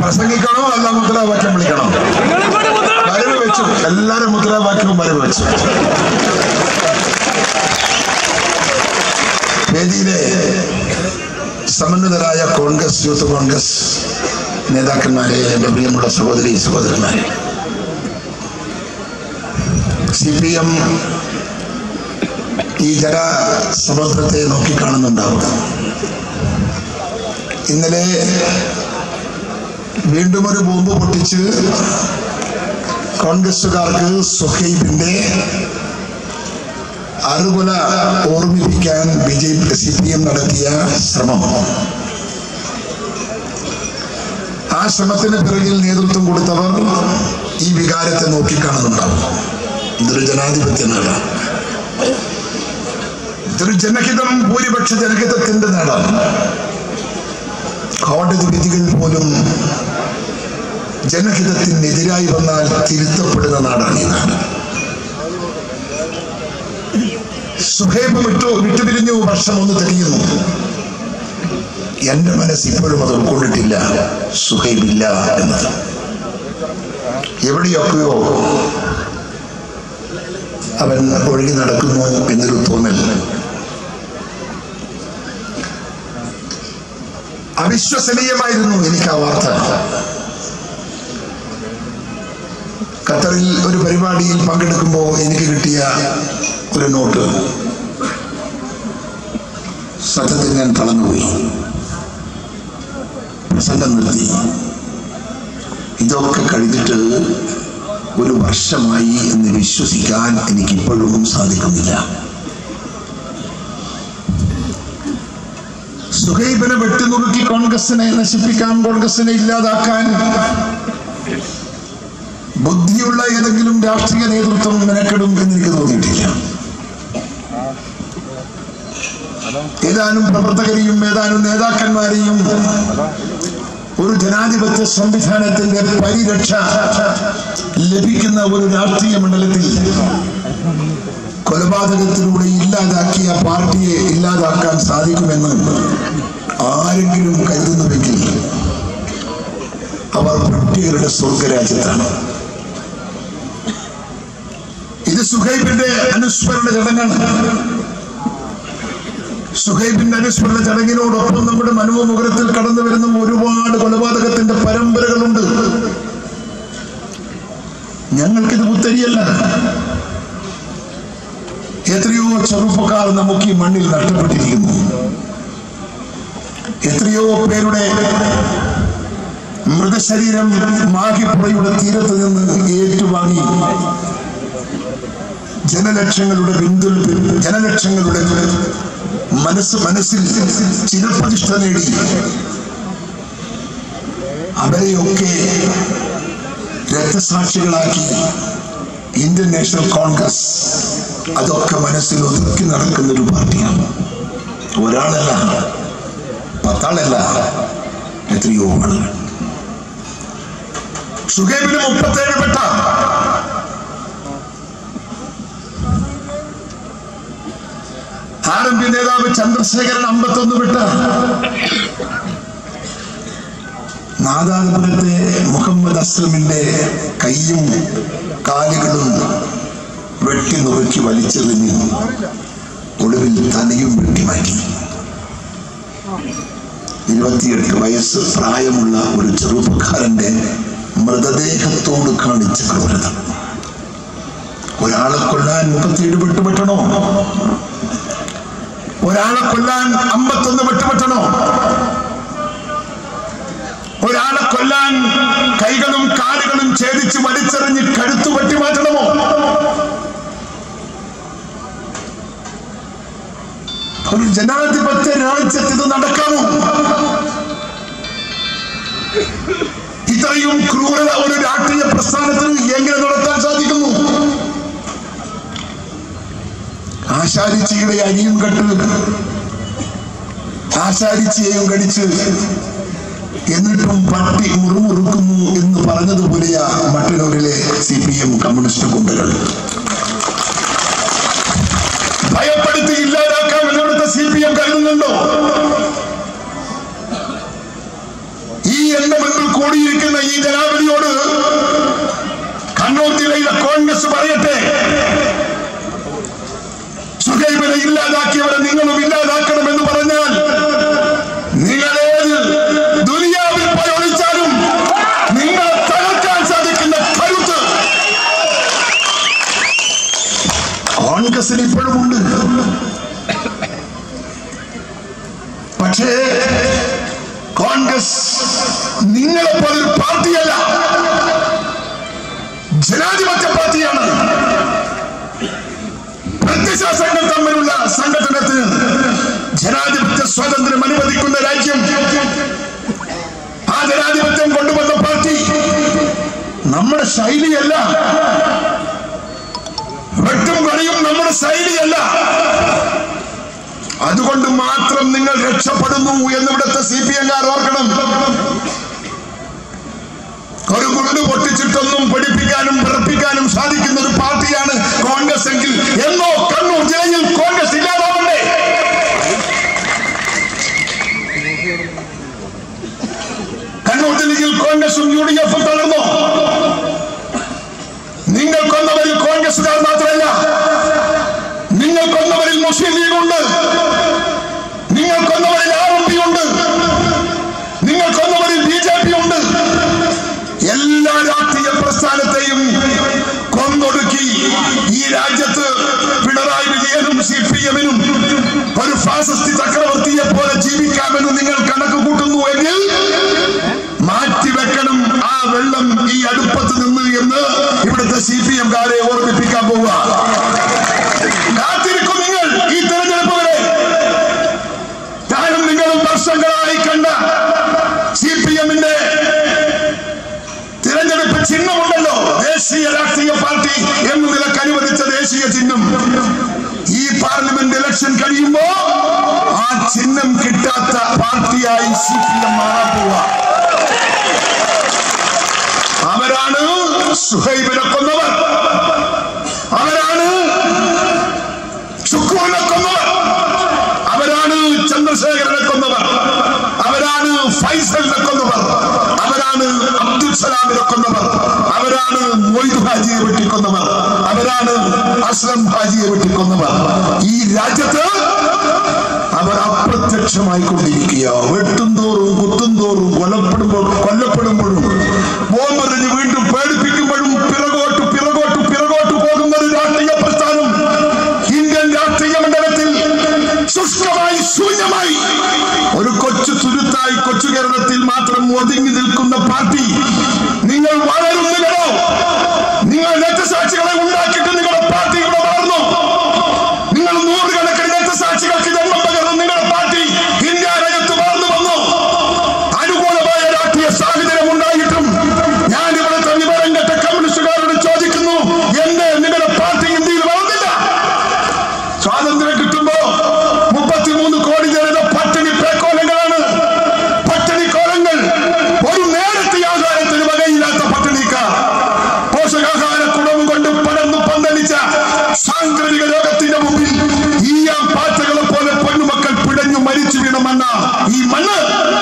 പ്രസംഗിക്കണോ അല്ല മുദ്രാവാക്യം വിളിക്കണോ വരവ് വെച്ചു എല്ലാരും മുദ്രാവാക്യവും വരവ് വെച്ചു വേദിയിലെ സമന്വിതരായ കോൺഗ്രസ് യൂത്ത് കോൺഗ്രസ് നേതാക്കന്മാരെ എന്റെ പ്രിയമുള്ള സഹോദരി സഹോദരന്മാരെ സി പി എം ഈ ജനസമുദ്രത്തെ നോക്കിക്കാണുന്നുണ്ടാവും ഇന്നലെ വീണ്ടും ഒരു ബോംബ് പൊട്ടിച്ച് കോൺഗ്രസുകാർക്ക് സുഹൈബിന്റെ അറുകൊല ഓർമ്മിപ്പിക്കാൻ B J P C P M നടത്തിയ ശ്രമം ആ ശ്രമത്തിന് പിറകിൽ നേതൃത്വം കൊടുത്തവർ ഈ വികാരത്തെ നോക്കിക്കാണുന്നുണ്ടാവും ഇതൊരു ജനാധിപത്യ നേടാം ഇതൊരു ജനഹിതം ഭൂരിപക്ഷ ജനഹിതത്തിന്റെ നേടാം കോടതി വിധികൾ പോലും ജനഹിതത്തിനെതിരായി വന്നാൽ തിരുത്തപ്പെടുന്ന നാടാണ് ഈ നാട് സുഹേബ് വിട്ടു വിട്ടുപിരിഞ്ഞു വർഷം ഒന്ന് തെളിയുന്നു എന്റെ മനസ്സ് ഇപ്പോഴും അത് ഉൾക്കൊണ്ടിട്ടില്ല സുഹൈബില്ല എന്നത് എവിടെയൊക്കെയോ അവൻ ഒഴുകി നടക്കുന്നു എന്നൊരു തോന്നൽ അവിശ്വസനീയമായിരുന്നു എനിക്ക് ആ വാർത്ത ഖത്തറിൽ ഒരു പരിപാടിയിൽ പങ്കെടുക്കുമ്പോൾ എനിക്ക് കിട്ടിയ ഒരു നോട്ട് സത്യത്തിൽ ഞാൻ തളർന്നുപോയി പ്രസംഗം നിർത്തി ഇതൊക്കെ കഴിഞ്ഞിട്ട് ഒരു വർഷമായി എന്ന് വിശ്വസിക്കാൻ എനിക്കിപ്പോഴും സാധിക്കുന്നില്ല സുഹൈബിനെ വെട്ടിനുറുക്കി കോൺഗ്രസിനെ നശിപ്പിക്കാൻ കോൺഗ്രസിനെ ഇല്ലാതാക്കാൻ ബുദ്ധിയുള്ള ഏതെങ്കിലും രാഷ്ട്രീയ നേതൃത്വം മെനക്കെടും എന്ന് എനിക്ക് തോന്നിയിട്ടില്ല ഏതാനും പ്രവർത്തകരെയും ഏതാനും നേതാക്കന്മാരെയും ഒരു ജനാധിപത്യ സംവിധാനത്തിന്റെ പരിരക്ഷ ലഭിക്കുന്ന ഒരു രാഷ്ട്രീയ മണ്ഡലത്തിൽ കൊലപാതകത്തിലൂടെ ഇല്ലാതാക്കിയ പാർട്ടിയെ ഇല്ലാതാക്കാൻ സാധിക്കുമെന്ന് ആരെങ്കിലും കരുതുന്നുവെങ്കിൽ അവർ കുട്ടികളുടെ സ്വർഗരാജ്യത്താണ് ഇത് സുഹൈബിന്റെ അനുസ്മരണ ചടങ്ങാണ് സുഹൈബിന്റെ അനുസ്മരണ ചടങ്ങിനോടൊപ്പം നമ്മുടെ മനോമുഖരത്തിൽ കടന്നു വരുന്ന ഒരുപാട് കൊലപാതകത്തിന്റെ പരമ്പരകളുണ്ട് ഞങ്ങൾക്കിത് പുത്തരിയല്ല എത്രയോ ചെറുപ്പക്കാർ നമുക്ക് ഈ മണ്ണിൽ നഷ്ടപ്പെട്ടിരിക്കുന്നു എത്രയോ പേരുടെ മൃതശരീരം മാഹിപ്പുഴയുടെ തീരത്ത് നിന്ന് ഏറ്റുവാങ്ങി ജനലക്ഷങ്ങളുടെ പിന്തുൽ ജനലക്ഷങ്ങളുടെ മനസ്സ് മനസ്സിൽ ചിരപ്രതിഷ്ഠ നേടി അവരെയൊക്കെ രക്തസാക്ഷികളാക്കി ഇന്ത്യൻ നാഷണൽ കോൺഗ്രസ് അതൊക്കെ മനസ്സിൽ ഒതുക്കി നടക്കുന്ന ഒരു പാർട്ടിയാണ് ഒരാളല്ല പത്താളല്ല എത്രയോ ആളുകൾ സുഖേബിന് മുപ്പത്തേഴ് പെട്ട ആർ എം പി നേതാവ് ചന്ദ്രശേഖരൻ അമ്പത്തൊന്ന് വിട്ട നാദാപുരത്തെ മുഹമ്മദ് അസ്ലമിന്റെ കൈയും കാലുകളും വെട്ടി നുറുക്കി വലിച്ചെറിഞ്ഞ് ഒടുവിൽ തലയും വെട്ടിമാറ്റി ഇരുപത്തിയെട്ട് വയസ്സ് പ്രായമുള്ള ഒരു ചെറുപ്പക്കാരന്റെ മൃതദേഹത്തോട് കാണിച്ച ക്രൂരത ഒരാളെ കൊല്ലാൻ മുപ്പത്തിയേഴ് വെട്ടുപെട്ടണോ ഒരാളെ കൊല്ലാൻ അമ്പത്തൊന്ന് വെട്ടുപെട്ടണോ ഒരാളെ കൊല്ലാൻ കൈകളും കാലുകളും ഛേദിച്ച് വലിച്ചെറിഞ്ഞ് കഴുത്തു വെട്ടി മാറ്റണമോ ഒരു ജനാധിപത്യ രാജ്യത്ത് ഇത് നടക്കാമോ ഇത്രയും ക്രൂരത ഒരു രാഷ്ട്രീയ പ്രസ്ഥാനത്തിന് എങ്ങനെ നടത്താൻ സാധിക്കുന്നു ആശാരിച്ചിയുടെ അരിയും കെട്ട് ആശാരിച്ചിയെയും കടിച്ച് എന്നിട്ടും പട്ടി മുറുമുറുക്കുന്നു എന്ന് പറഞ്ഞതുപോലെയാ മട്ടന്നൂരിലെ സി പി എം കമ്മ്യൂണിസ്റ്റ് ഗുണ്ടകൾ ഭയപ്പെടുത്തി ഇല്ലാതാക്കാൻ ഇവിടുത്തെ സി പി എം കരുതുന്നുണ്ടോ ഈ ഈ എന്റെ മുൻപിൽ കൂടിയിരിക്കുന്ന ഈ ജനാവലിയോട് കണ്ണൂർ ജില്ലയിലെ കോൺഗ്രസ് പറയട്ടെ സുഹൈബിനെ ഇല്ലാതാക്കിയവരെ നിങ്ങളും ഇല്ലാതാക്കണമെന്ന് പറഞ്ഞാൽ നിങ്ങൾ ഏത് ദുനിയാവിൽ പോയി ഒളിച്ചാലും നിങ്ങളെ തകർക്കാൻ സാധിക്കുന്ന കരുത്ത് കോൺഗ്രസിന് ഇപ്പോഴും ഉണ്ട് പക്ഷേ കോൺഗ്രസ് നിങ്ങളെ പോലൊരു പാർട്ടിയല്ല ജനാധിപത്യ പാർട്ടിയാണ് പ്രത്യശാസ്ത്രങ്ങൾ തമ്മിലുള്ള സംഘടനത്തിന് ജനാധിപത്യ സ്വാതന്ത്ര്യം അനുവദിക്കുന്ന രാജ്യം ആ ജനാധിപത്യം കൊണ്ടുവന്ന പാർട്ടി നമ്മുടെ ശൈലിയല്ല വെട്ടും കളിയും നമ്മുടെ ശൈലിയല്ല അതുകൊണ്ട് മാത്രം നിങ്ങൾ രക്ഷപ്പെടുന്നു എന്നിവിടുത്തെ സി പി എംകാർ ഓർക്കണം ഒരു ഗുണ്ട് പൊട്ടിച്ചിട്ടൊന്നും പഠിപ്പിക്കാനും വിറപ്പിക്കാനും സാധിക്കുന്ന ഒരു പാർട്ടിയാണ് കോൺഗ്രസ് എങ്കിൽ എന്നോ കണ്ണൂർ ജില്ലയിൽ കോൺഗ്രസ് ഇല്ലാതാവണ്ടേ കണ്ണൂർ ജില്ലയിൽ കോൺഗ്രസും യു ഡി എഫും തളർന്നോ നിങ്ങൾ കൊന്നവരിൽ കോൺഗ്രസുകാർ മാത്രമല്ല നിങ്ങൾ കൊന്നവരിൽ മുസ്ലിം ലീഗ് ഉണ്ട് നിങ്ങൾ കൊന്നവരിൽ ആർ എം പി ഉണ്ട് നിങ്ങൾ കൊന്നവരിൽ ബി ജെ പി ഉണ്ട് എല്ലാ രാഷ്ട്രീയ പ്രസ്ഥാനത്തെയും കൊന്നൊടുക്കി ഈ രാജ്യത്ത് പിണറായി വിജയനും സി പി എമ്മിനും ഒരു ഫാസിസ്റ്റ് ചക്രവർത്തിയെ പോലെ ജീവിക്കാമെന്ന് നിങ്ങൾ കണക്ക് കൂട്ടുന്നു എങ്കിൽ മാറ്റിവെക്കണം ആ വെള്ളം ഈ അടുപ്പത്ത് നിന്ന് എന്ന് ഇവിടുത്തെ സി പി എംകാരെ ഓർമ്മിപ്പിക്കാൻ പോവുക കാത്തിരിക്കും നിങ്ങൾ ഈ തെരഞ്ഞെടുപ്പ് വരെ ഞാനും നിങ്ങളും വർഷങ്ങളായി കണ്ട സി പി എമ്മിന്റെ തിരഞ്ഞെടുപ്പ് ചിഹ്നമുണ്ടല്ലോ ദേശീയ രാഷ്ട്രീയ പാർട്ടി എന്ന് നിലക്ക് അനുവദിച്ച ദേശീയ ചിഹ്നം ഈ പാർലമെന്റ് ഇലക്ഷൻ കഴിയുമ്പോ ആ ചിഹ്നം കിട്ടാത്ത പാർട്ടിയായി സി പി എം മാറാൻ പോവുക അവരാണ് സുഹൈബിനെ കൊന്നവർ അവരാണ് ശുക്രനെ കൊന്നവർ അവരാണ് ചന്ദ്രശേഖരനെ കൊന്നവർ അവരാണ് ഫൈസലിനെ കൊന്നവർ അവരാണ് അബ്ദുൽ സലാമിനെ കൊന്നവർ അവരാണ് മൊയ്ത് ഹാജിയെ വെട്ടിക്കൊന്നവർ അവരാണ് അസ്ലം ഹാജിയെ വെട്ടിക്കൊന്നവർ ഈ രാജ്യത്ത് അവർ അപ്രത്യക്ഷമായി കൊണ്ടിരിക്കുക വെട്ടും തോറും കുത്തും തോറും കൊല്ലപ്പെടുമ്പോൾ കൊല്ലപ്പെടുമ്പോഴും ബോംബെറിഞ്ഞ് വീണ്ടും പേടിപ്പിക്കുമ്പോഴും പിറകോട്ട് പിറകോട്ട് പിറകോട്ട് പോകുന്ന ഒരു രാഷ്ട്രീയ പ്രസ്ഥാനം ഇന്ത്യൻ രാഷ്ട്രീയ മണ്ഡലത്തിൽ ശുഷ്കമായി ശൂന്യമായി ഒരു കൊച്ചു തുരുത്തായി കൊച്ചു കേരളത്തിൽ മാത്രം ഒതുങ്ങി നിൽക്കുന്ന പാർട്ടി നിങ്ങൾ വളരുന്നില്ലടോ നിങ്ങൾ രക്തസാക്ഷികളെ ഉണ്ടാക്കിയിട്ട് നിങ്ങളുടെ പാർട്ടി ഇവിടെ വളർന്നു നിങ്ങൾ നൂറുകണക്കിന് രക്തസാക്ഷികൾക്ക് ജന്മം പകർന്ന് നിങ്ങളുടെ പാർട്ടി ഇന്ത്യ രാജ്യത്ത് വളർന്നു വന്നു അനുകൂലമായ രാഷ്ട്രീയ സാഹചര്യം ഉണ്ടായിട്ടും ഞാൻ ഇവിടുത്തെ വിവരം കെട്ട കമ്മ്യൂണിസ്റ്റുകാരോട് ചോദിക്കുന്നു എന്തേ നിങ്ങളുടെ പാർട്ടി ഇന്ത്യയിൽ വളർന്നില്ല സ്വാതന്ത്ര്യം കിട്ടുമ്പോ മുപ്പത്തിമൂന്ന് കോടി ജനത പട്ടിണി പേക്കോലങ്ങളാണ് പട്ടിണി കോലങ്ങൾ ഒരു നേരത്തെ ആഹാരത്തിന് വകയില്ലാത്ത പട്ടിണിക്കാർ പോഷകാഹാര കുടവും കൊണ്ട് പടർന്നു പന്തലിച്ച സാംക്രമിക രോഗത്തിന്റെ മുമ്പിൽ ഈയാം പാറ്റകളെ പോലെ പൊന്നുമക്കൾ പിടഞ്ഞു മരിച്ചു വീണ മണ്ണ ഈ മണ്ണ്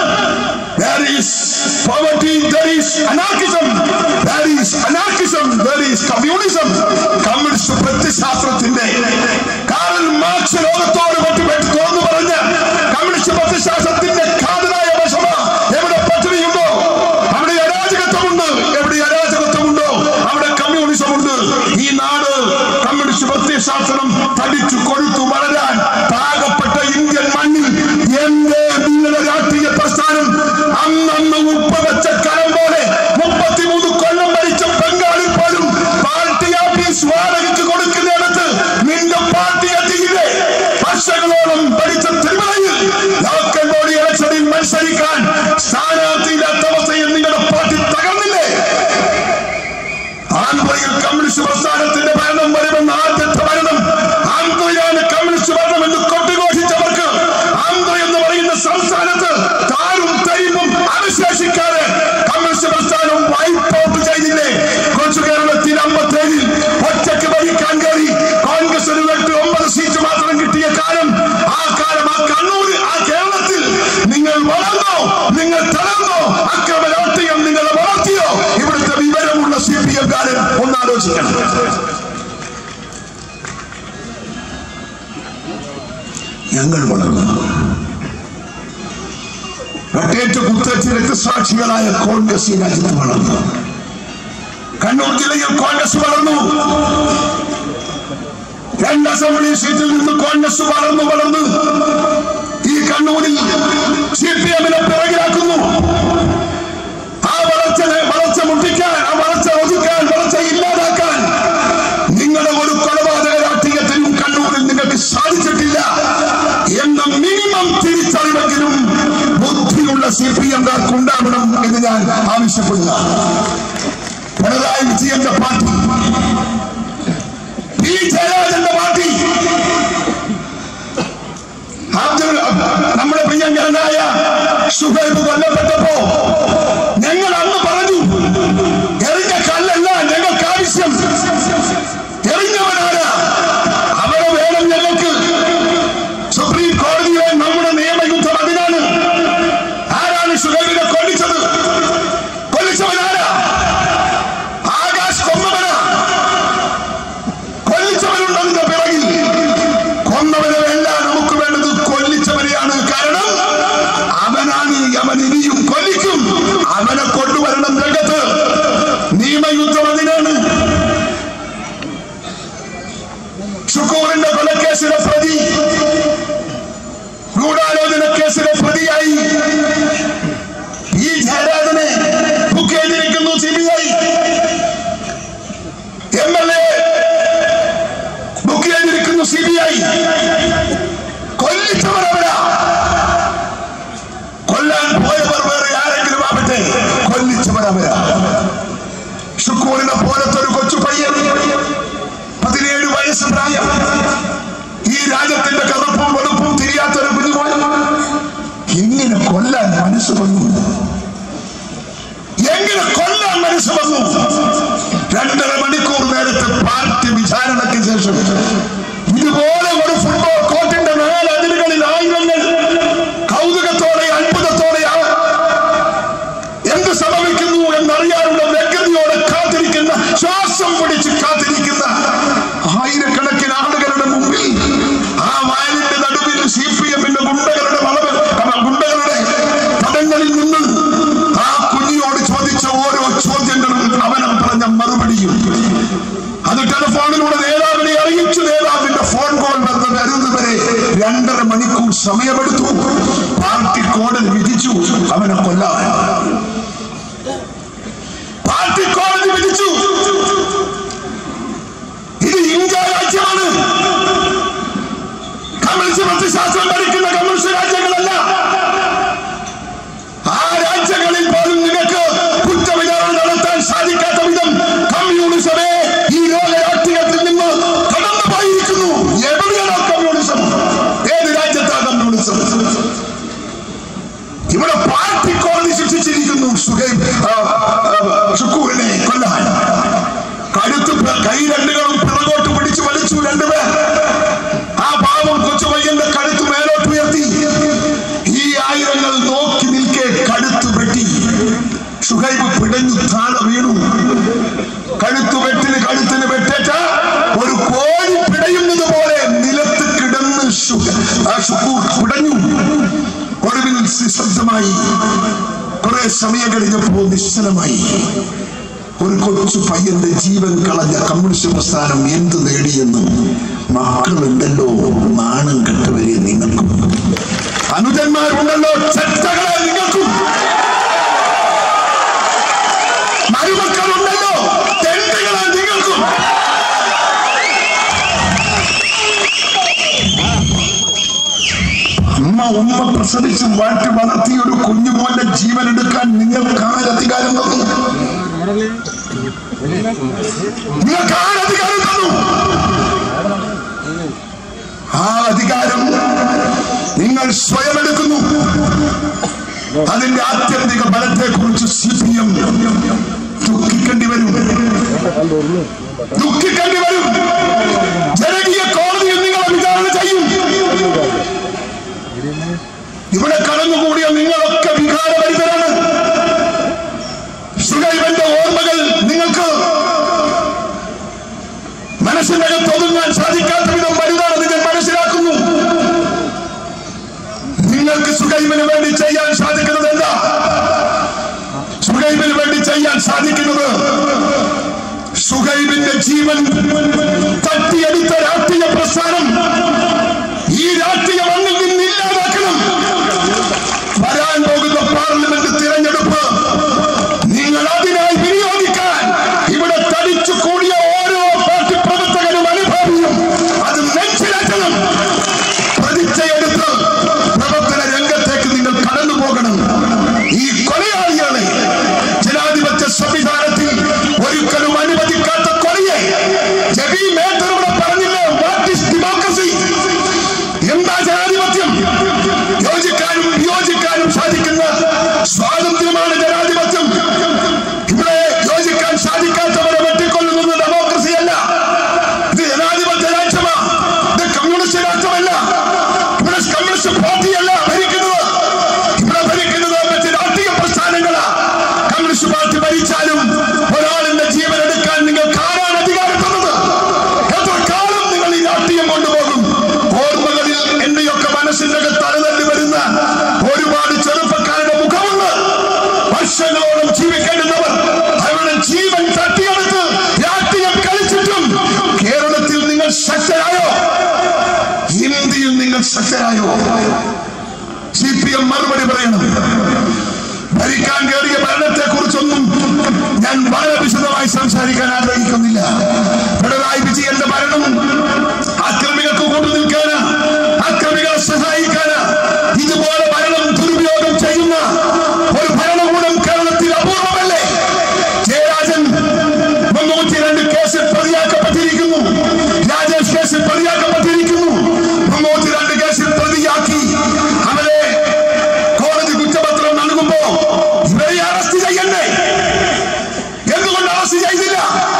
There is poverty, there is anarchism, there is anarchism, there is communism. Communist പ്രത്യശാസ്ത്രത്തിന്റെ കാറൽ മാർക്സ് ലോകത്തോട് പറ്റുപറ്റി തുറന്നു പറഞ്ഞ കമ്മ്യൂണിസ്റ്റ് പ്രത്യശാസ്ത്രത്തിന്റെ കാതലായ വശമ എവിടെ പട്ടിണിയുണ്ടോ അവിടെ അരാജകത്വമുണ്ട് എവിടെ അരാജകത്വമുണ്ടോ അവിടെ കമ്മ്യൂണിസം ഉണ്ട് ഈ നാട് കമ്മ്യൂണിസ്റ്റ് പ്രത്യയശാസ്ത്രം തടിച്ചു കൊഴുത്തു വളരാൻ പാകപ്പെട്ട ഇന്ത്യൻ മണ്ണിൽ എന്റെ നിങ്ങളുടെ രാഷ്ട്രീയ പ്രസ്ഥാനം അന്നന്ന് ഉപ്പ വെച്ച കരം പോലെ മുപ്പത്തിമൂന്ന് കൊല്ലം ഭരിച്ച ബംഗാളിൽ പോലും പാർട്ടി ഓഫീസ് വാടകയ്ക്ക് കൊടുക്കുന്നിടത്ത് നിന്റെ പാർട്ടി ഞങ്ങൾ വളർന്നു വെട്ടേറ്റ് കുത്തേറ്റ് രക്തസാക്ഷികളായ കോൺഗ്രസ് ഈ രാജ്യത്ത് വളർന്നു കണ്ണൂർ ജില്ലയിൽ കോൺഗ്രസ് വളർന്നു രണ്ട് അസംബ്ലി സീറ്റിൽ നിന്ന് കോൺഗ്രസ് വളർന്നു വളർന്നു ഈ കണ്ണൂരിൽ സി പി എമ്മിനെ പിറകിലാക്കുന്നു ആ വളർച്ച വളർച്ച മുട്ടിക്കാൻ ആ വളർച്ച ഒതുക്കാൻ വളർച്ച ഇല്ലാതാക്കാൻ നിങ്ങളുടെ ഒരു കൊലപാതക രാഷ്ട്രീയത്തിനും കണ്ണൂരിൽ നിങ്ങൾക്ക് സാധിച്ചിട്ടില്ല എന്ന മിനിമം തിരിച്ചറിവെങ്കിലും ബുദ്ധിയുള്ള സി പി എംകാർക്ക് ഉണ്ടാവണം എന്ന് ഞാൻ ആവശ്യപ്പെടുക പിണറായി വിജയന്റെ പാർട്ടി പി ജയരാജന്റെ പാർട്ടി അബ്ദുൾ നമ്മുടെ പ്രിയങ്കരനായ സുഹൈബ് കൊല്ലപ്പെട്ടപ്പോ ഞങ്ങൾ അന്ന് പറഞ്ഞു എറിഞ്ഞ കല്ലല്ല ഞങ്ങൾക്ക് ആവശ്യം എറിഞ്ഞവനാരാ അവരെ വേണം ഞങ്ങൾക്ക് സുപ്രീം കോടതിയിലെ നമ്മുടെ നിയമയുദ്ധം അതിനാണ് ആരാണ് സുഹൈബിനെ കൊല്ലിച്ചത് കൊല്ലിച്ചവനാരാ ആകാശ് കൊന്നവനാ കൊല്ലിച്ചവനുണ്ടതിന്റെ പിറകിൽ കൊന്നവനെ വേണ്ട നമുക്ക് വേണ്ടത് കൊല്ലിച്ചവനെയാണ് കാരണം അവനാണ് അവൻ ഇനിയും കൊല്ലിക്കും അവനെ കൊണ്ടുവരണം രംഗത്ത് നിയമയുദ്ധം അതിനാണ് ഷുക്കൂറിന്റെ കൊലക്കേസിലെ പ്രതി ഗൂഢാലോചന കേസിലെ പ്രതിയായി ഈ ജയരാജനെ ബുക്ക് ചെയ്തിരിക്കുന്നു C B I M L A book ചെയ്തിരിക്കുന്നു സി ബി ഐ കൊല്ലിച്ചവരവരാ കൊല്ലാൻ പോയവർ വേറെ ആരെങ്കിലും ആവട്ടെ കൊല്ലിച്ചവരവരാ ഷുക്കൂറിനെ പോലത്തെ ഒരു കൊച്ചു പയ്യൻ പതിനേഴ് വയസ്സ് പ്രായം ഈ രാജ്യത്തിന്റെ കറുപ്പും വെളുപ്പും തിരിയാത്തൊരു കുഞ്ഞുമോൻ ഇങ്ങനെ കൊല്ലാൻ മനസ്സ് വന്നു എങ്ങനെ കൊല്ലാൻ മനസ്സ് വന്നു രണ്ടര മണിക്കൂർ നേരത്തെ പാർട്ടി വിചാരണയ്ക്ക് ശേഷം ഇതുപോലെ ഒരു ഫുട്ബോൾ കോർട്ടിന്റെ നാല് അതിരുകളിൽ ആയിരങ്ങൾ കൗതുകത്തോടെ അത്ഭുതത്തോടെ ആ- എന്ത് സംഭവിക്കുന്നു എന്നറിയാനുള്ള വ്യഗ്രതയോടെ കാത്തിരിക്കുന്ന ശ്വാസം പിടിച്ച് കാത്തിരിക്കുന്ന ആയിരക്കണക്കിന് ആളുകളുടെ മുമ്പിൽ ആ വയലിന്റെ നടുവിൽ സി പി എമ്മിന്റെ ഗുണ്ടകളുടെ വളവ് അല്ല, ഗുണ്ടകളുടെ പദങ്ങളിൽ നിന്ന് ആ കുഞ്ഞിയോട് ചോദിച്ച ഓരോ ചോദ്യങ്ങളും അവനം പറഞ്ഞ മറുപടിയും അത് ടെലിഫോണിലൂടെ നേതാവിനെ അറിയിച്ചു നേതാവിന്റെ ഫോൺ കോൾ വന്ന് വരുന്നവരെ രണ്ടര മണിക്കൂർ സമയമെടുത്തു പാർട്ടി കോടതി വിധിച്ചു അവനെ കൊല്ലാൻ പാർട്ടി കോടതി വിധിച്ചു ഇത് ഇന്ത്യ രാജ്യമാണ് കമ്മ്യൂണിസ്റ്റ് പ്രത്യശാസ്ത്രം ഭരിക്കുന്ന കമ്മ്യൂണിസ്റ്റ് രാജ്യങ്ങളല്ല ആ രാജ്യങ്ങളിൽ പോലും നിങ്ങൾക്ക് കുറ്റവിചാരണ നടത്താൻ സാധിക്കാത്ത വിധം കമ്മ്യൂണിസമേ ഈ ലോക രാഷ്ട്രീയത്തിൽ നിന്ന് കടന്നു പോയിരിക്കുന്നു എവിടെയാണോ കമ്മ്യൂണിസം ഏത് രാജ്യത്താ കമ്മ്യൂണിസം ഇവിടെ പാർട്ടി കോടതി ശിക്ഷിച്ചിരിക്കുന്നു സുഹൈബ് ആ, ആ, ഷുക്കൂറിനെ കൊല്ലാൻ കഴുത്ത് പ- കൈ രണ്ടുകളും പിറകോട്ട് പിടിച്ചു വലിച്ചു രണ്ടുപേർ ആ പാവം കൊച്ചു പയ്യന്റെ കഴുത്ത് മേലോട്ട് ഉയർത്തി ഈ ആയിരങ്ങൾ നോക്കി നിൽക്കെ കഴുത്ത് വെട്ടി ഷുഹൈബ് പിടഞ്ഞു താഴെ വീണു കഴുത്ത് വെട്ടിന് കഴുത്തിന് വെട്ടേറ്റ ഒരു കോഴി പിടയുന്നത് പോലെ നിലത്ത് കിടന്ന് ഷു- ആ ഷുക്കൂർ പിടഞ്ഞു ഒടുവിൽ നിശബ്ദമായി കുറെ സമയം കഴിഞ്ഞപ്പോ നിശ്ചലമായി ഒരു കൊച്ചു പയ്യന്റെ ജീവൻ കളഞ്ഞ കമ്മ്യൂണിസ്റ്റ് പ്രസ്ഥാനം എന്ത് നേടിയെന്ന് മക്കളുണ്ടല്ലോ നാണം കെട്ടവരെ നിങ്ങൾക്കും അനുജന്മാരുണ്ടല്ലോ ചെറ്റകളെ നിങ്ങൾക്കും മരുമക്കളുണ്ടല്ലോ തെണ്ടുകളെ നിങ്ങൾക്കും അമ്മ ഉമ്മ പ്രസവിച്ച് വാട്ടി വളർത്തിയ ഒരു കുഞ്ഞുമോന്റെ ജീവൻ എടുക്കാൻ നിങ്ങൾക്ക് ആരധികാരം തന്നു നിങ്ങൾക്ക് ആരധികാരം തന്നു ആ അധികാരം നിങ്ങൾ സ്വയം എടുക്കുന്നു അതിന്റെ ആത്യന്തിക ബലത്തെ കുറിച്ച് സി പി എം ദുഃഖിക്കേണ്ടി വരും ദുഃഖിക്കേണ്ടി വരും ജനകീയ കോടതിയിൽ നിങ്ങളെ വിചാരണ ചെയ്യും ഇവിടെ കടന്നുകൂടിയ നിങ്ങളൊക്കെ വികാരഭരിതരാണ് സുഹൈബന്റെ ഓർമ്മകൾ നിങ്ങൾക്ക് മനസ്സിനകത്ത് ഒതുങ്ങാൻ സാധിക്കാത്ത വിധം വലുതാണെന്ന് ഞാൻ മനസ്സിലാക്കുന്നു ഈ കൊലയാളിയാണ് ജനാധിപത്യ സംവിധാനത്തിൽ ഒരിക്കലും അനുവദിക്കാത്ത കൊലയെ ജബി മേത്തർ ഇവിടെ പറഞ്ഞില്ലേ വാട്ട് ഇസ് ഡെമോക്രസി എന്താ ജനാധിപത്യം യോജിക്കാനും വിയോജിക്കാനും സാധിക്കുന്ന സ്വാതന്ത്ര്യമാണ് ജനാധിപത്യം ഇവിടെ യോജിക്കാൻ സാധിക്കാത്തവരെ വെട്ടിക്കൊല്ലുന്നത് ഡെമോക്രസി അല്ല ഇത് ജനാധിപത്യ രാജ്യമാ ഇത് കമ്മ്യൂണിസ്റ്റ് രാഷ്ട്രമല്ല ഇവിടെ കമ്മ്യൂണിസ്റ്റ് പാർട്ടിയല്ല ഭരിക്കുന്നത് ഇവിടെ ഭരിക്കുന്നത് മറ്റ് രാഷ്ട്രീയ പ്രസ്ഥാനങ്ങളാ കമ്മ്യൂണിസ്റ്റ് പാർട്ടി ഭരിച്ചാലും ഒരാളിന്റെ ജീവൻ എടുക്കാൻ നിങ്ങൾക്ക് ആരാണ് അധികാരം തന്നത് എത്ര കാലം നിങ്ങൾ ഈ രാഷ്ട്രീയം കൊണ്ടുപോകും ഓർമ്മകളിൽ എന്റെയൊക്കെ മനസ്സിന്റെ തലതല്ലി വരുന്ന ഒരുപാട് ചെറുപ്പക്കാരുടെ മുഖമുണ്ട് വർഷങ്ങളോളം ജീവിക്കേണ്ടുന്നവർ അവരുടെ ജീവൻ തട്ടിയെടുത്ത് രാഷ്ട്രീയം കളിച്ചിട്ടും കേരളത്തിൽ നിങ്ങൾ ശക്തരായോ ഇന്ത്യയിൽ നിങ്ങൾ ശക്തരായോ സി പി എം മറുപടി പറയണം ഭരിക്കാൻ കയറിയ ഭരണത്തെ കുറിച്ചൊന്നും ഞാൻ വളരെ വിശദമായി സംസാരിക്കാൻ ആഗ്രഹിക്കുന്നില്ല പിണറായി വിജയന്റെ ഭരണം അക്രമികൾക്ക് കൊണ്ടു നിൽക്കാന് അക്രമികളെ സഹായിക്കാന് ഇതുപോലെ ഭരണം ദുരുപയോഗം ചെയ്യുന്ന ഒരു ഭരണകൂടം കേരളത്തിൽ അപൂർവമല്ലേ ജയരാജൻ മുന്നൂറ്റി രണ്ട് കേസിൽ പ്രതിയാക്കപ്പെട്ടിരിക്കുന്നു രാജേഷ് കേസിൽ പ്രതിയാക്കപ്പെട്ടിരിക്കുന്നു മുന്നൂറ്റി രണ്ട് കേസിൽ പ്രതിയാക്കി അവരെ കോടതി കുറ്റപത്രം നൽകുമ്പോ ഇവരെ അറസ്റ്റ് ചെയ്യണ്ടേ എന്തുകൊണ്ട് അറസ്റ്റ് ചെയ്തില്ല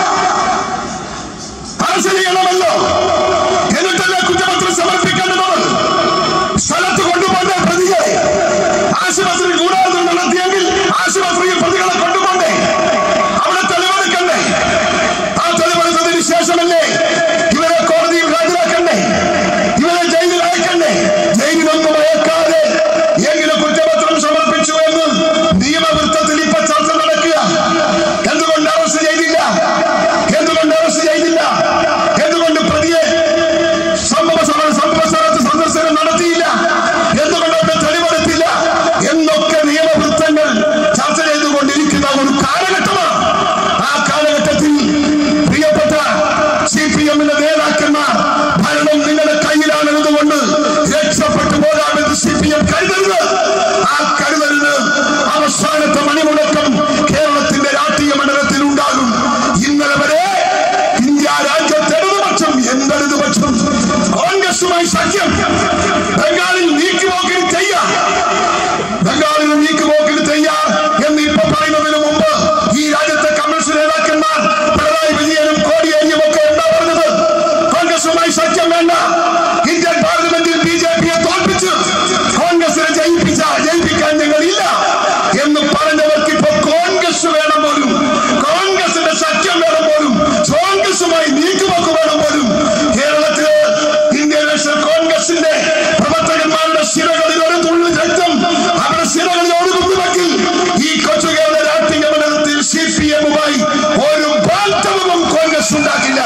അറസ്റ്റ് ചെയ്യണമല്ലോ എന്നിട്ടല്ലേ കുറ്റപത്രം സമർപ്പിക്കേണ്ടത് സ്ഥലത്ത് കൊണ്ടുപോകണ്ടേ പ്രതിയെ ആശുപത്രി കൂടാതെ നടത്തിയെങ്കിൽ ആശുപത്രിയിൽ പ്രതികളെ കൊണ്ടുപോകണ്ടേ അവിടെ തെളിവെടുക്കണ്ടേ ആ തെളിവെടുത്തതിന് ശേഷമല്ലേ ഇവരെ കോടതിയിൽ ഹാജരാക്കണ്ടേ ഇവരെ ജയിലിൽ അയക്കണ്ടേ ജയിലിലൊന്നും അയക്കാതെ എങ്ങനെ കുറ്റപത്രം സമർപ്പിച്ചു എന്ന് നിയമവൃത്തത്തിൽ ഇപ്പൊ ചർച്ച നടക്കുക എന്തുകൊണ്ട് അറസ്റ്റ് ചെയ്തില്ല എന്തുകൊണ്ട് അറസ്റ്റ് ചെയ്തില്ല എന്തുകൊണ്ട് പ്രതിയെ സംഭവ സ്ഥല- സംഭവ സ്ഥലത്ത് സന്ദർശനം നടത്തിയില്ല എന്തുകൊണ്ട് അവിടെ തെളിവെടുത്തില്ല എന്നൊക്കെ നിയമവൃത്തങ്ങൾ ചർച്ച ചെയ്തുകൊണ്ടിരിക്കുന്ന ഒരു കാലഘട്ടമാണ് ആ കാലഘട്ടത്തിൽ പ്രിയപ്പെട്ട സി പി എമ്മിന്റെ നേതാക്കന്മാർ ഭരണം നിങ്ങളുടെ കയ്യിലാണെന്നതുകൊണ്ട് രക്ഷപ്പെട്ടു പോകാമെന്ന് സി പി എം കരുതരുത് ആ കരുതലിന് അവസാനത്തെ മണിമുടക്കം കേരളത്തിന്റെ രാഷ്ട്രീയ മണ്ഡലത്തിൽ ഉണ്ടാകും ഇന്നലെ വരെ ഇന്ത്യ രാജ്യത്ത് ഇടതുപക്ഷം എന്തിടതുപക്ഷം കോൺഗ്രസുമായി സഖ്യം ബംഗാളിൽ നീക്കുപോക്കിന് ചെയ്യാം ബംഗാളിൽ നീക്കുപോക്കിന് തയ്യാർ എന്ന് ഇപ്പൊ പറയുന്നതിന് മുമ്പ് ഈ രാജ്യത്തെ കമ്മ്യൂണിസ്റ്റ് നേതാക്കന്മാർ പിണറായി വിജയനും കോടിയേരിയും ഒക്കെ എന്താ പറഞ്ഞത് കോൺഗ്രസുമായി സഖ്യം വേണ്ട ഇന്ത്യൻ പാർലമെന്റിൽ ബി ജെ പിയെ തോൽപ്പിച്ച് കോൺഗ്രസിനെ ജയിപ്പിച്ച ജയിപ്പിക്കാൻ ഞങ്ങളില്ല എന്ന് പറഞ്ഞവർക്ക് ഇപ്പൊ കോൺഗ്രസ് വേണം പോലും കോൺഗ്രസിന്റെ സഖ്യം വേണം പോലും കോൺഗ്രസുമായി നീക്കുപോക്ക് വേണം പോലും കേരളത്തില് ഇന്ത്യൻ നാഷണൽ കോൺഗ്രസിന്റെ പ്രവർത്തകന്മാരുടെ ശിരകളിൽ ഒരു തുള്ളി രക്തം അവരുടെ ശിരകളിൽ ഒഴുകുന്നുവെങ്കിൽ ഈ കൊച്ചു കേരള രാഷ്ട്രീയ മണ്ഡലത്തിൽ സി പി എമ്മുമായി ഒരു ബാന്ധവവും കോൺഗ്രസ് ഉണ്ടാക്കില്ല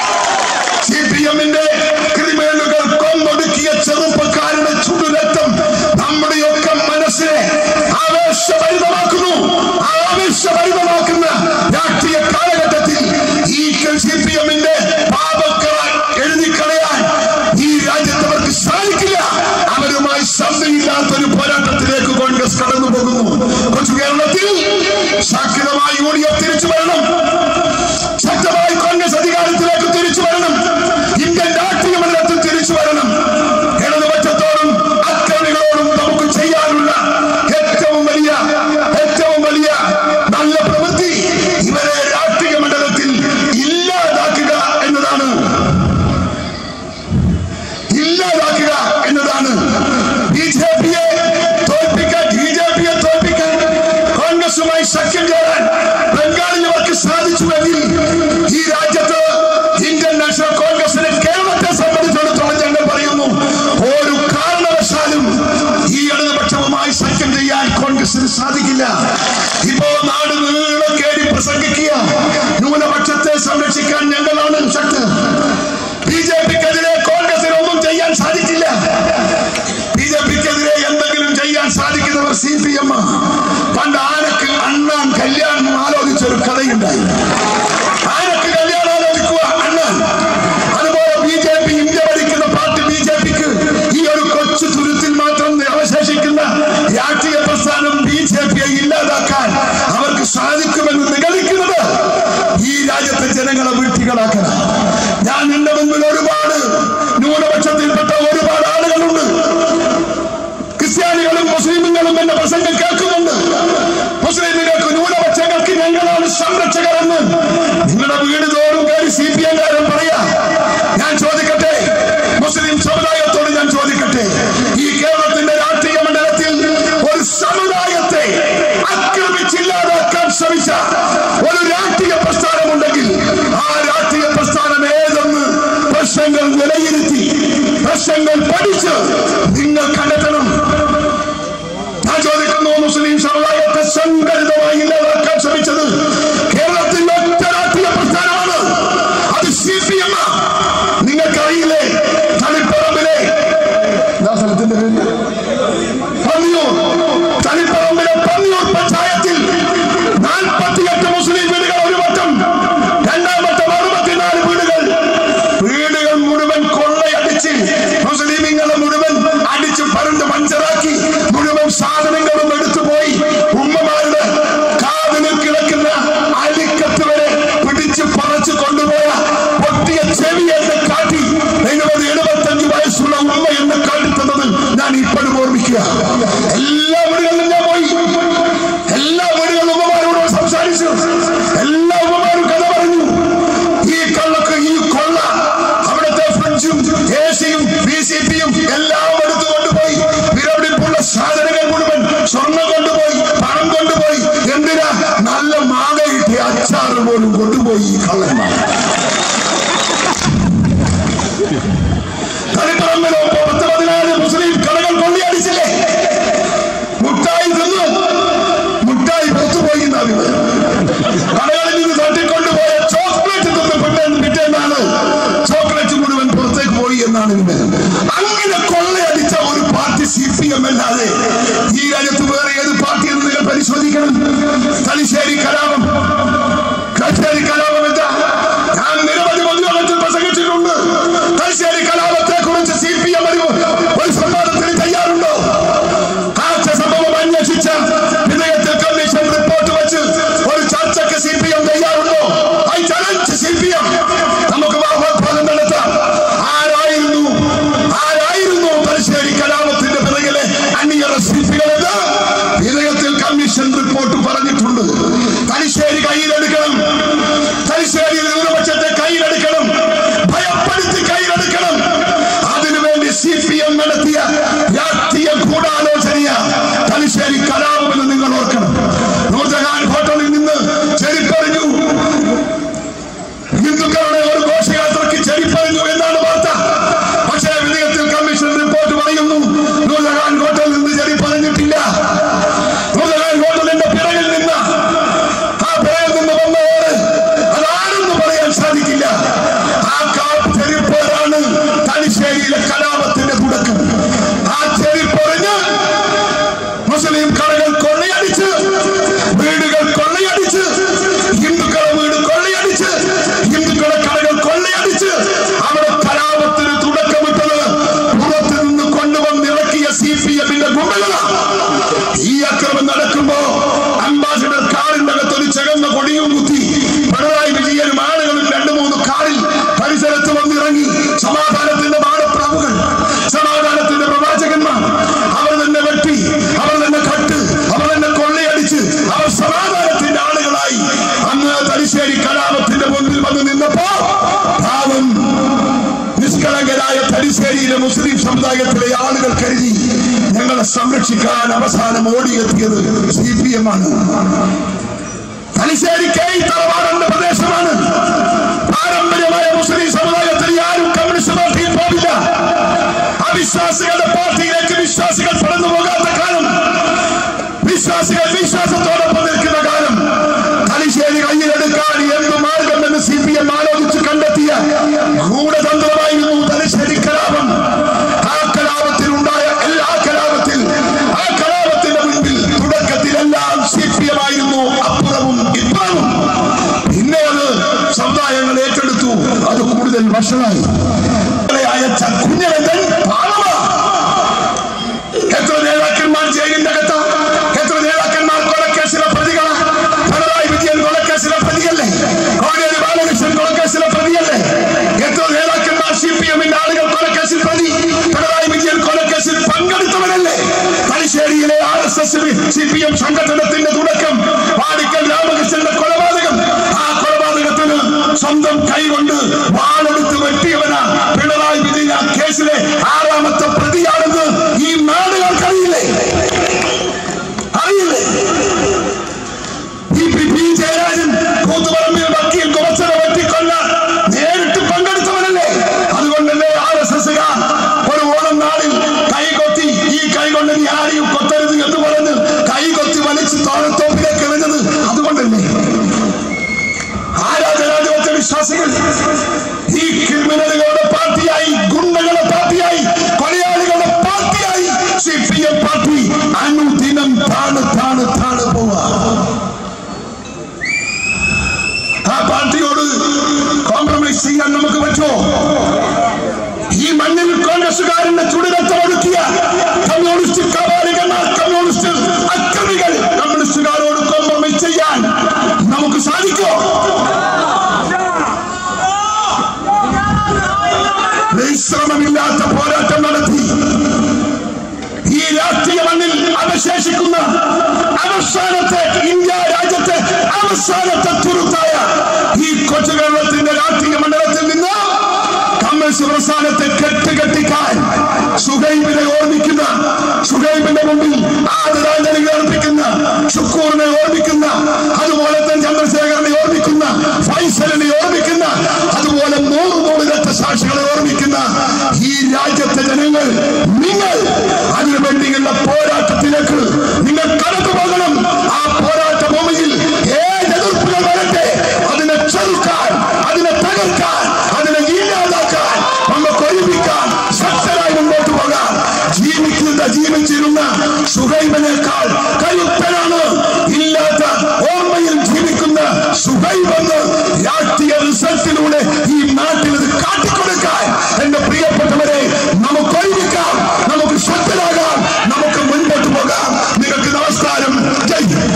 സി പി എമ്മിന്റെ ക്രിമിനലുകൾ കൊന്നൊടുക്കിയ ചെറുപ്പക്കാരുടെ ചുടുരക്തം നമ്മുടെയൊക്കെ മനസ്സിനെ ആവേശഭരിതമാക്കുന്നു ആവേശഭരിതമാക്കുന്ന രാഷ്ട്രീയ കാലഘട്ടത്തിൽ ഈ സി പി എമ്മിന്റെ പാപക്കള എഴുതിക്കളയാൻ ഈ രാജ്യത്തവർക്ക് സാധിക്കില്ല അവരുമായി ശബ്ദമില്ലാത്തൊരു പോരാട്ടത്തിലേക്ക് കോൺഗ്രസ് കടന്നു പോകുന്നു കൊച്ചു കേരളത്തിൽ ശക്തമായി യു ഡി എഫ് തിരിച്ചു വരണം ശക്തമായി കോൺഗ്രസ് അധികാരത്തിലേക്ക് തിരിച്ചു വരണം ഇന്ത്യൻ രാഷ്ട്രീയ മണ്ഡലത്തിൽ തിരിച്ചു വരണം ഇടതുപക്ഷത്തോടും അക്രമികളോടും നമുക്ക് ചെയ്യാനുള്ള ഏറ്റവും വലിയ ഏറ്റവും വലിയ നല്ല പ്രവൃത്തി ഇവരെ രാഷ്ട്രീയ മണ്ഡലത്തിൽ ഇല്ലാതാക്കുക എന്നതാണ് ഇല്ലാതാക്കുക എന്നതാണ് ബി ജെ പിയെ തോൽപ്പിക്കാൻ ബി ജെ പിയെ തോൽപ്പിക്കാൻ കോൺഗ്രസുമായി സഖ്യം ചേരാൻ ബംഗാളിൽ അവർക്ക് സാധിച്ചുവെങ്കിൽ ഈ രാജ്യത്ത് ഇന്ത്യൻ നാഷണൽ കോൺഗ്രസിന് കേരളത്തെ സംബന്ധിച്ചിടത്തോളം ഞങ്ങൾ പറയുന്നു ഒരു കാരണവശാലും ഈ ഇടതുപക്ഷവുമായി സഖ്യം ചെയ്യാൻ കോൺഗ്രസിന് സാധിക്കില്ല ഇപ്പോ നാട് നീളം കേടി പ്രസംഗിക്കുക ന്യൂനപക്ഷത്തെ സംരക്ഷിക്കാൻ ഞങ്ങളാണ് ശക്തി ബി ജെ പിക്കെതിരെ കോൺഗ്രസിന് ഒന്നും ചെയ്യാൻ സാധിക്കില്ല ബി ജെ പിക്കെതിരെ എന്തെങ്കിലും ചെയ്യാൻ സാധിക്കുന്നവർ സി പി എം പണ്ട് ആനക്ക് അണ്ണാൻ കല്യാണം ആലോചിച്ചൊരു കഥയുണ്ടായി ആനക്ക് കല്യാണം ആലോചിക്കുക അണ്ണാൻ അതുപോലെ ബി ജെ പി ഇന്ത്യ ഭരിക്കുന്ന പാർട്ടി ബി ജെ പിക്ക് ഈ ഒരു കൊച്ചു തുരുത്തിൽ മാത്രം അവശേഷിക്കുന്ന രാഷ്ട്രീയ പ്രസ്ഥാനം ബി ജെ പിയെ ഇല്ലാതാക്കാൻ അവർക്ക് സാധിക്കുമെന്ന് നിഗളിക്കുന്നത് ഈ രാജ്യത്തെ ജനങ്ങളെ വീട്ടികളാക്കണം ഞാൻ എന്റെ മുൻപിൽ ഒരുപാട് ന്യൂനപക്ഷത്തിൽപ്പെട്ട ഒരുപാട് ആളുകളുണ്ട് ക്രിസ്ത്യാനികളും മുസ്ലിമുകളും എന്റെ പ്രസംഗം കേൾക്കുന്നുണ്ട് മുസ്ലിമുകൾക്ക് ന്യൂനപക്ഷങ്ങൾക്ക് ഞങ്ങളാണ് സംരക്ഷകരെന്ന് നിങ്ങളുടെ വീട് തോറും കയറി സി പി എംകാരൻ പറയാ ഞാൻ ചോദിക്കട്ടെ മുസ്ലിം സമുദായത്തോട് ഞാൻ ചോദിക്കട്ടെ ഈ കേരളത്തിന്റെ രാഷ്ട്രീയ മണ്ഡലത്തിൽ ഒരു സമുദായത്തെ ആക്രമിച്ചില്ലാതാക്കാൻ ശ്രമിച്ച ഒരു രാഷ്ട്രീയ പ്രസ്ഥാനമുണ്ടെങ്കിൽ ആ രാഷ്ട്രീയ പ്രസ്ഥാനം ഏതെന്ന് പ്രശ്നങ്ങൾ വിലയിരുത്തി പ്രശ്നങ്ങൾ പഠിച്ച് നിങ്ങൾ കണ്ടെത്തണം ഞാൻ ചോദിക്കുന്നു മുസ്ലിം സമുദായത്തെ സംഘടിതമായി ഇല്ലാതാക്കാൻ ശ്രമിച്ചത് കേരളത്തിൽ ഒറ്റ രാഷ്ട്രീയ പ്രസ്ഥാനമാണ് അത് സി പി എം നിങ്ങൾക്കറിയില്ലേ തളിപ്പറമ്പിലെ എന്താ സ്ഥലത്തിന്റെ പേര് പന്നിയൂർ തളിപ്പറമ്പിലെ പന്നിയൂർ പഞ്ചായത്തിൽ നാൽപ്പത്തിയെട്ട് മുസ്ലിം വീടുകൾ ഒരു വട്ടം രണ്ടാം വട്ടം അറുപത്തിനാല് വീടുകൾ വീടുകൾ മുഴുവൻ കൊള്ളയടിച്ച് മുസ്ലിമീങ്ങളെ മുഴുവൻ അടിച്ച് പരണ്ട് പഞ്ചറാക്കി മുഴുവൻ സാധനങ്ങളും എടുത്തുപോയി ഉമ്മമാരുടെ കാതിൽ കിടക്കുന്ന അലിക്കത്ത് വരെ പിടിച്ച് പറിച്ചു കൊണ്ടുപോയ പൊട്ടിയ ചെവി എന്നെ കാട്ടി എഴുപത് എഴുപത്തഞ്ച് വയസ്സുള്ള ഉമ്മ എന്നെ കാട്ടിത്തന്നത് ഞാൻ ഇപ്പോഴും ഓർമ്മിക്കുക എല്ലാ വീടുകളിലും ഞാൻ പോയി എല്ലാ വീടുകളിലും ഉമ്മമാരോട് സംസാരിച്ചു എല്ലാ ഉമ്മമാരും കഥ പറഞ്ഞു ഈ കള്ളക്ക് ഈ കൊള്ള അവിടുത്തെ ഫ്രിഡ്ജും എ സിയും ബി സി പിയും എല്ലാം എടുത്തു കൊണ്ടുപോയി വിരവിടിപ്പുള്ള സാധനങ്ങൾ മുഴുവൻ സ്വർണം കൊണ്ടുപോയി പണം കൊണ്ടുപോയി എന്തിനാ നല്ല മാങ്ങ കിട്ടിയ അച്ചാറ് പോലും കൊണ്ടുപോയി ഈ കള്ളന്മാർ കളിപ്പറമ്പിലോ പത്ത് പതിനാല് മുസ്ലിം കടകൾ കൊള്ളിയടിച്ചില്ലേ മുട്ടായി തിന്നു മുട്ടായി പുറത്തുപോയി എന്നാണ് വിവരം. കടകളിൽ നിന്ന് തട്ടിക്കൊണ്ടുപോയ ചോക്ലേറ്റ് തിന്ന് പിറ്റേന്ന് പിറ്റേന്നാണ് ചോക്ലേറ്റ് മുഴുവൻ പുറത്തേക്ക് പോയി എന്നാണ് വിവരം അങ്ങനെ കൊള്ളയടിച്ച ഒരു പാർട്ടി സി പി എം അല്ലാതെ ഈ രാജ്യത്ത് വേറെ ഏത് പാർട്ടി എന്ന് നിങ്ങൾ പരിശോധിക്കണം തലശ്ശേരി കലാപം തലശ്ശേരി കലാപം എന്താ ഞാൻ നിരവധി പൊതുയോഗത്തിൽ പ്രസംഗിച്ചിട്ടുണ്ട് തലശ്ശേരി കലാപത്തെ കുറിച്ച് സി പി എം ഒരു സംവാദത്തിന് തയ്യാറുണ്ടോ കാഴ്ച സംഭവം അന്വേഷിച്ച വിധേയത്തിൽ കമ്മീഷൻ റിപ്പോർട്ട് വെച്ച് ഒരു ചർച്ചയ്ക്ക് സി പി എം തയ്യാറുണ്ടോ I challenge C P M നമുക്ക് വാഗ്വാദം നടത്താം ആരായിരുന്നു ആരായിരുന്നു തലശ്ശേരി കലാപത്തിന്റെ പിറകിലെ അണിയറ ശില്പികളെന്ന് വിധേയത്തിൽ കമ്മീഷൻ റിപ്പോർട്ട് പറഞ്ഞിട്ടുണ്ട് തലശ്ശേരി കയ്യിലെടുക്കണം തലശ്ശേരി ന്യൂനപക്ഷത്തെ കയ്യിലെടുക്കണം ഭയപ്പെടുത്തി കയ്യിലെടുക്കണം അതിനുവേണ്ടി സി പി എം നടത്തിയ രാഷ്ട്രീയ ഗൂഢാലോചനയ തലശ്ശേരി കലാപമെന്ന് നിങ്ങൾ ഓർക്കണം നൂർജഹാൻ ഹോട്ടലിൽ നിന്ന് ചെരിപ്പറിഞ്ഞു ഹിന്ദുക്കളുടെ ഒരു ഘോഷയാത്രയ്ക്ക് ചെരിപ്പറിഞ്ഞു എന്നാണ് വാർത്ത പക്ഷേ വിധേയത്തിൽ കമ്മീഷൻ റിപ്പോർട്ട് പറയുന്നു നൂർജഹാൻ ഹോട്ടലിൽ നിന്ന് ചെരിപ്പറിഞ്ഞിട്ടില്ല നൂർജഹാൻ ഹോട്ടലിന്റെ പിറകിൽ നിന്ന് ആ പിറകിൽ നിന്ന് വന്നവര് അതാണെന്ന് പറയാൻ സാധിക്കില്ല ആ കാപ്പ് ചെരിപ്പേറാണ് തലശ്ശേരിയിലെ കലാപത്തിന്റെ തുടക്കം ആ ചെരിപ്പറിഞ്ഞ് മുസ്ലിം കടകൾ കൊള്ളയടിച്ച് വീടുകൾ കൊള്ളയടിച്ച് ഹിന്ദുക്കളെ വീട് കൊള്ളയടിച്ച് ഹിന്ദുക്കളെ കടകൾ കൊള്ളയടിച്ച് അവിടെ കലാപത്തിന് തുടക്കമിട്ടത് പുറത്ത് നിന്ന് കൊണ്ടുവന്നിറക്കിയ സി പി എമ്മിന്റെ ഗുണ്ടകളാണ് ഈ അക്രമം നടക്കുമ്പോ അംബാസിഡർ കാറിന്റെ അകത്ത് ഒരു ചകന്ന കൊടിയും കുത്തി പിണറായി വിജയനും ആളുകളും രണ്ടു മൂന്ന് കാറിൽ പരിസരത്ത് വന്നിറങ്ങി സമാധാനത്തിന്റെ ബാണപ്രാവുകൾ സമാധാനത്തിന്റെ പ്രവാചകന്മാർ അവർ തന്നെ വെട്ടി അവർ തന്നെ കട്ട് അവർ തന്നെ കൊള്ളയടിച്ച് അവർ സമാധാനത്തിന്റെ ആളുകളായി അന്ന് തലശ്ശേരി കലാപത്തിന്റെ മുന്നിൽ വന്ന് നിന്നപ്പോ പാവം നിഷ്കളങ്കരായ തലശ്ശേരിയിലെ മുസ്ലിം സമുദായത്തിലെ ആളുകൾ കരുതി ഞങ്ങളെ സംരക്ഷിക്കാൻ അവസാനം ഓടിയെത്തിയത് സി പി എം ആണ് തലശ്ശേരി കെ തറവാടന്റെ പ്രദേശമാണ് പാരമ്പര്യമായ മുസ്ലിം സമുദായത്തിൽ ആരും കമ്മ്യൂണിസ്റ്റ് പാർട്ടിയിൽ പോവില്ല അവിശ്വാസികളുടെ പാർട്ടിയിലേക്ക് വിശ്വാസികൾ കടന്നു പോകാത്ത കാലം വിശ്വാസികൾ വിശ്വാസത്തോടൊപ്പം നിൽക്കുന്ന കാലം തലശ്ശേരി കയ്യിലെടുക്കാൻ എന്ത് മാർഗമെന്ന് സി പി എം ആലോചിച്ച് കണ്ടെത്തിയ ഗൂഢതന്ത്രമായിരുന്നു തലശ്ശേരി കലാപം ആ കലാപത്തിൽ ഉണ്ടായ എല്ലാ കലാപത്തിൽ ആ കലാപത്തിന്റെ മുൻപിൽ തുടക്കത്തിലെല്ലാം സി പി എം ആയിരുന്നു അപ്പുറവും ഇപ്പുറവും പിന്നെ അത് സമുദായങ്ങൾ ഏറ്റെടുത്തു അത് കൂടുതൽ വഷളായി അയച്ച കുഞ്ഞനന്തൻ പാവമാണ് എത്ര നേതാക്കന്മാർ ജയിലിന്റെ അകത്ത് എത്ര നേതാക്കന്മാർ കൊല കൊലപാതകത്തിന്റെ തുടക്കം പാടിക്കൽ രാമകൃഷ്ണന്റെ കൊലപാതകം ആ കൊലപാതകത്തിന് സ്വന്തം കൈകൊണ്ട് വാളെടുത്ത് വെട്ടിയവനാ പിണറായി വിജയൻ ആ കേസിലെ ആറാമത്തെ പ്രതിയാണെന്ന് ഈ നാടുകൾക്കറിയില്ലേ അറിയില്ലേ ഈ പി പി ജയരാജൻ കൂത്തുപറമ്പിൽ വക്കീൽ കുറച്ചത് വെട്ടിക്കൊല്ല നേരിട്ട് പങ്കെടുത്തവനല്ലേ അതുകൊണ്ടല്ലേ ആർ എസ് എസ് ഒരു ഓണം നാളിൽ കൈകൊത്തി ഈ കൈ കൊണ്ട് നീ ആരെയും കൊത്തരുത് എന്ന് പറഞ്ഞ് കൈകൊത്തി വലിച്ച് തോളത്തോപ്പിലേക്ക് എറിഞ്ഞത് അതുകൊണ്ടല്ലേ ആരാധനാധിപത്യ വിശ്വാസികൾ ഈ ക്രിമിനലുകളുടെ പാർട്ടിയായി ഗുണ്ടകളുടെ പാർട്ടിയായി കൊലയാളികളുടെ പാർട്ടിയായി സി പി എം പാർട്ടി അനുദിനം താണ് താണ് താണ് പോവാ ആ പാർട്ടിയോട് കോംപ്രമൈസ് ചെയ്യാൻ നമുക്ക് പറ്റുമോ ഈ മണ്ണിൽ കോൺഗ്രസുകാരന്റെ ചുടുരക്തം ഒഴുക്കിയ കമ്മ്യൂണിസ്റ്റ് കവാലികന്മാർ കമ്മ്യൂണിസ്റ്റ് അക്രമികൾ കമ്മ്യൂണിസ്റ്റുകാരോട് കോംപ്രമൈസ് ചെയ്യാൻ നമുക്ക് സാധിക്കോ വിശ്രമമില്ലാത്ത പോരാട്ടം നടത്തി ഈ രാഷ്ട്രീയ മണ്ണിൽ അവശേഷിക്കുന്ന അവസാനത്തെ ഇന്ത്യ രാജ്യത്തെ അവസാനത്തെ തുരുത്തായ ഈ കൊച്ചു കേരളത്തിന്റെ രാഷ്ട്രീയ മണ്ഡലത്തിൽ നിന്ന് കമ്മ്യൂണിസ്റ്റ് പ്രസ്ഥാനത്തെ കെട്ടുകെട്ടിക്കാൻ സുഹൈബിനെ ഓർമ്മിക്കുന്ന സുഹൈബിന്റെ മുമ്പിൽ ആദരാഞ്ജലികൾ അർപ്പിക്കുന്ന ഷുക്കൂറിനെ ഓർമ്മിക്കുന്ന അതുപോലെ തന്നെ ചന്ദ്രശേഖരനെ ഓർമ്മിക്കുന്ന ഫൈസലിനെ ഓർമ്മിക്കുന്ന അതുപോലെ നൂറ് നൂറ് രക്തസാക്ഷികളെ ഓർമ്മിക്കുന്ന ഈ രാജ്യത്തെ ജനങ്ങൾ നിങ്ങൾ അതിനുവേണ്ടിയുള്ള പോരാട്ടത്തിലേക്ക് നിങ്ങൾ കടന്നു പോകണം ആ പോരാട്ട ഭൂമിയിൽ ഏത് എതിർപ്പുകൾ വരട്ടെ അതിനെ ചെറുക്കാൻ അതിനെ തകർക്കാൻ അതിനെ ഇല്ലാതാക്കാൻ നമുക്ക് ഒരുമിക്കാൻ ശക്തരായി മുന്നോട്ട് പോകാം ജീവിക്കുന്ന ജീവിച്ചിരുന്ന സുഹൈബനേക്കാൾ കരുത്തനാണ് ഇല്ലാത്ത ഓർമ്മയിൽ ജീവിക്കുന്ന സുഹൈബെന്ന് രാഷ്ട്രീയ റിസൾട്ടിലൂടെ ഈ നാട്ടിൽ ഇത് കാട്ടിക്കൊടുക്കാൻ എന്റെ പ്രിയപ്പെട്ടവരെ നമുക്ക് ഒരുമിക്കാം നമുക്ക് ശക്തരാകാം നമുക്ക് മുൻപോട്ട് പോകാം നിങ്ങൾക്ക് നമസ്കാരം ജയ് ഹിന്ദ്.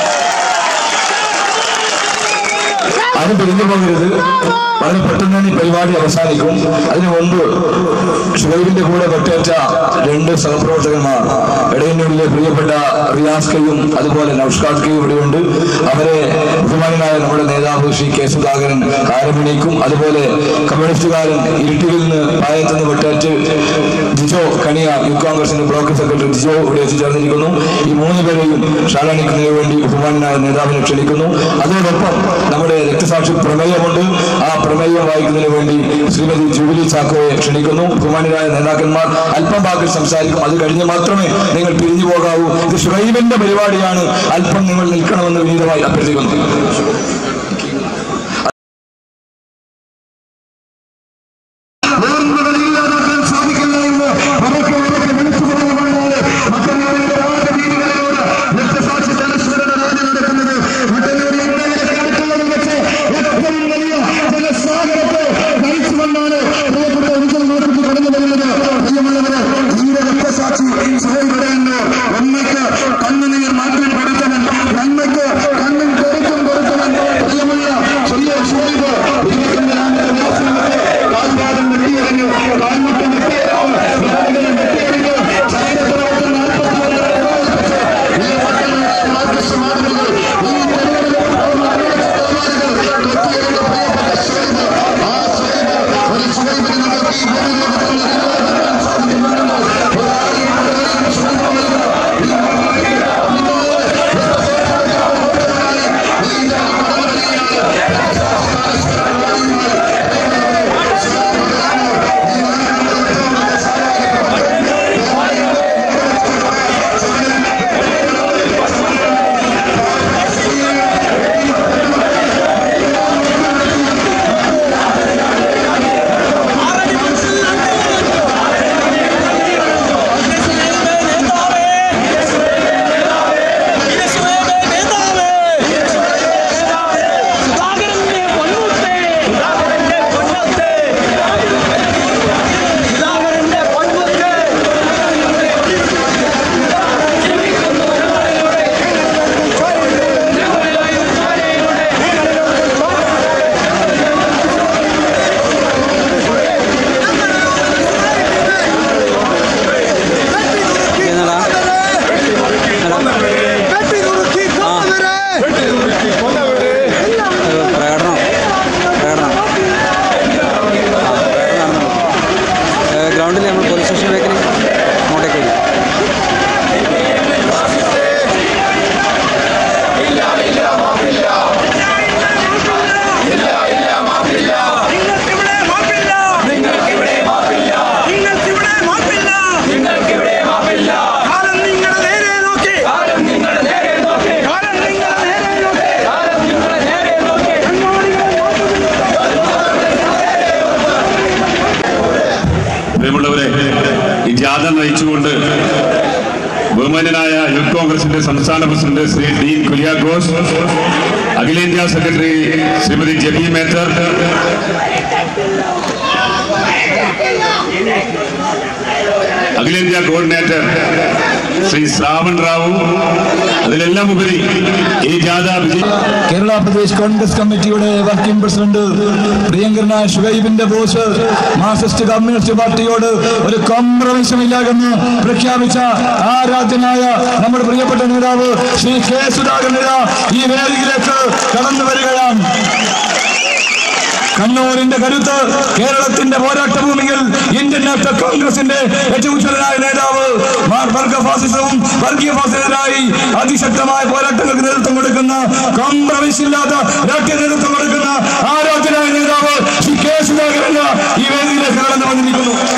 ആരും പിരിഞ്ഞു പോകരുത് വളരെ പെട്ടെന്ന് തന്നെ ഈ പരിപാടി അവസാനിക്കും അതിനു മുമ്പ് ഷുഹൈബിന്റെ കൂടെ വെട്ടേറ്റ രണ്ട് സഹപ്രവർത്തകന്മാർ ഇടയന്നൂരിലെ പ്രിയപ്പെട്ട റിയാസ് കയും അതുപോലെ നൌഷ്കാദ് കയും ഇവിടെയുണ്ട് അവരെ ബഹുമാനായ നമ്മുടെ നേതാവ് ശ്രീ കെ സുധാകരൻ കാരമണിക്കും അതുപോലെ കമ്മ്യൂണിസ്റ്റുകാരൻ ഇരുട്ടിയിൽ നിന്ന് പായത്ത് നിന്ന് വെട്ടേറ്റ് ജിജോ കണിയ യൂത്ത് കോൺഗ്രസിന്റെ ബ്ലോക്ക് സെക്രട്ടറി ജിജോ ഇവിടെ എത്തിച്ചേർന്നിരിക്കുന്നു ഈ മൂന്ന് പേരെയും ഷാലാണിക്കുന്നതിന് വേണ്ടി ബഹുമാനായ നേതാവിനെ ക്ഷണിക്കുന്നു അതോടൊപ്പം നമ്മുടെ രക്തസാക്ഷി പ്രമേയമുണ്ട് ആ പ്രമേയം വായിക്കുന്നതിന് വേണ്ടി ശ്രീമതി ജൂബിലി ചാക്കോയെ ക്ഷണിക്കുന്നു ബഹുമാനായ നേതാക്കന്മാർ അല്പം വാക്കിൽ സംസാരിക്കും അത് കഴിഞ്ഞ് മാത്രമേ നിങ്ങൾ പിരിഞ്ഞു പോകാവൂ ഇത് ഷുറൈബിന്റെ പരിപാടിയാണ് അല്പം നിങ്ങൾ നിൽക്കണമെന്ന് വിനീതമായി അഭ്യർത്ഥിക്കുന്നു ഓർമ്മകൾ ഇല്ലാതാക്കാൻ സാധിക്കില്ല എന്ന് അവർക്ക് അവർക്ക് വിളിച്ചു പറയുവാനാണ് മറ്റന്നാളിന്റെ രാജവീതികളിലൂടെ രക്തസാക്ഷി ജനസ്വരുടെ രാജ്യം നടക്കുന്നത് മറ്റന്നാളിൽ ഇന്ത്യയിലെ കണക്കുകളിൽ വെച്ച് ഏറ്റവും വലിയ ജനസാഗരത്തെ നയിച്ചുകൊണ്ടാണ് പ്രിയപ്പെട്ട ഒരിക്കൽ നേതൃത്വം കടന്നു വരുന്നത് പ്രിയമുള്ളവര് ഈ രക്തസാക്ഷി സഹോദരന് നന്മയ്ക്ക് കണ്ണുനീർ മാറ്റി പഠിച്ചവൻ നന്മയ്ക്ക് കണ്ണിൽ കരുത്തും കൊടുത്ത സംസ്ഥാന പ്രസിഡന്റ് ശ്രീ ഡീൻ കുര്യാക്കോസ് അഖിലേന്ത്യാ സെക്രട്ടറി ശ്രീമതി ജെബി മേത്തർ അഖിലേന്ത്യാ കോർഡിനേറ്റർ ശ്രീ ശ്രാവൺ റാവു അതിലെല്ലാം ഉപരി ഈ ജാഥ വിജയ കേരള പ്രദേശ് കോൺഗ്രസ് കമ്മിറ്റിയുടെ വർക്കിംഗ് പ്രസിഡന്റ് പ്രിയങ്കരനായ ഷുഹൈബിന്റെ ബോസ് മാർക്സിസ്റ്റ് കമ്മ്യൂണിസ്റ്റ് പാർട്ടിയോട് ഒരു കോംപ്രമൈസും ഇല്ലാതെന്ന് പ്രഖ്യാപിച്ച ആരാധ്യനായ നമ്മുടെ പ്രിയപ്പെട്ട നേതാവ് ശ്രീ കെ സുധാകരൻ ഈ വേദിയിലേക്ക് കടന്നു വരികയാണ് കണ്ണൂരിന്റെ കരുത്ത് കേരളത്തിന്റെ പോരാട്ട ഭൂമിയിൽ ഇന്ത്യൻ നാഷണൽ കോൺഗ്രസിന്റെ ഏറ്റവും ഉജ്വലനായ നേതാവ് മാർ വർഗ ഫാസിസവും വർഗീയ ഫാസിസത്തിനായി അതിശക്തമായ പോരാട്ടങ്ങൾക്ക് നേതൃത്വം കൊടുക്കുന്ന കോംപ്രമൈസ് ഇല്ലാത്ത രാഷ്ട്രീയ നേതൃത്വം കൊടുക്കുന്ന ആരോഗ്യനായ നേതാവ് ശ്രീ കെ സുധാകരൻ ഈ വേദിയിലേക്ക് കടന്നു വന്നിരിക്കുന്നു